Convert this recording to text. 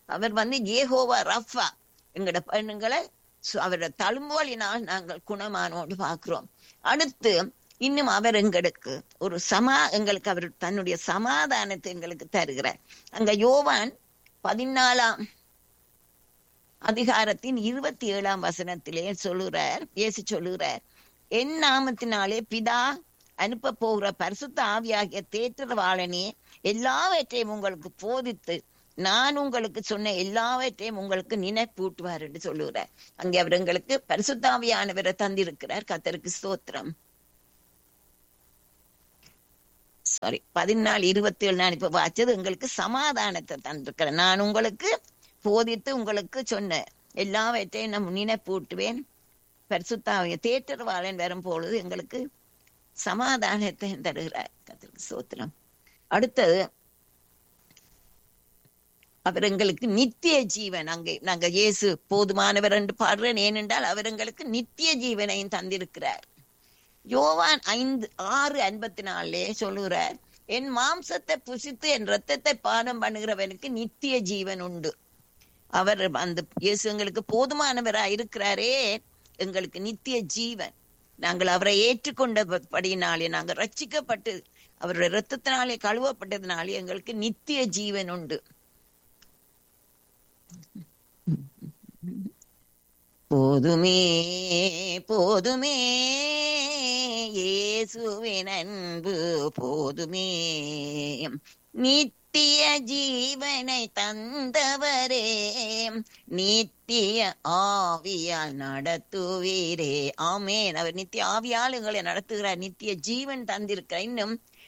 அவர் வந்து ஏகோவா ரஃபா எங்களோட பெண்ணுங்களை சு- அவரோட தழும்புகளினால் நாங்கள் குணமானோடு பார்க்கிறோம் அடுத்து இன்னும் அவர் எங்களுக்கு ஒரு சமா எங்களுக்கு அவர் தன்னுடைய சமாதானத்தை எங்களுக்கு தருகிறார் அங்க யோவான் பதினாலாம் அதிகாரத்தின் இருபத்தி ஏழாம் வசனத்திலே சொல்லுகிறார் இயேசு சொல்லுகிறார் என் நாமத்தினாலே பிதா அனுப்ப போகிற பரிசுத்த ஆவியாகிய தேற்றவாளனே எல்லாவற்றையும் உங்களுக்கு போதித்து நான் உங்களுக்கு சொன்ன எல்லாவற்றையும் உங்களுக்கு நினைப்பூட்டுவார் என்று சொல்லுகிறார் அங்கே அவர் எங்களுக்கு பரிசுத்தாவியானவரை தந்திருக்கிறார் கத்தருக்கு ஸ்தோத்திரம் சாரி பதினாலு இருபத்தி ஏழு நான் இப்ப வாச்சது உங்களுக்கு சமாதானத்தை தந்திருக்கிறேன் நான் உங்களுக்கு போதித்து உங்களுக்கு சொன்ன எல்லாவற்றையும் நான் நினைப்பூட்டுவேன் பரிசுத்தாவிய தேற்றவாளன் வரும் பொழுது எங்களுக்கு சமாதானத்தை தருகிறார் கத்திற்கு சோத்திரம் அடுத்தது அவர் எங்களுக்கு நித்திய ஜீவன் அங்கே நாங்க இயேசு போதுமானவர் என்று பாடுறேன் ஏனென்றால் அவர் எங்களுக்கு நித்திய ஜீவனையும் தந்திருக்கிறார் யோவான் ஐந்து ஆறு ஐம்பத்தி நாலுலே சொல்லுகிறார் என் மாம்சத்தை புசித்து என் ரத்தத்தை பானம் பண்ணுகிறவனுக்கு நித்திய ஜீவன் உண்டு அவர் அந்த இயேசு எங்களுக்கு போதுமானவரா இருக்கிறாரே எங்களுக்கு நித்திய ஜீவன் நாங்கள் அவரை ஏற்றுக்கொண்டபடினாலே நாங்கள் ரட்சிக்கப்பட்டு அவருடைய ரத்தத்தினாலே கழுவப்பட்டதினாலே எங்களுக்கு நித்திய ஜீவன் உண்டு போதுமே போதுமே இயேசுவின் அன்பு போதுமே நித்திய ஜீவனை தந்தவரே நித்திய ஆவியால் நடத்துவீரே ஆமேன் அவர் நித்திய ஆவியால் எங்களை நடத்துகிறார் நித்திய ஜீவன் தந்திருக்கிறார் இன்னும்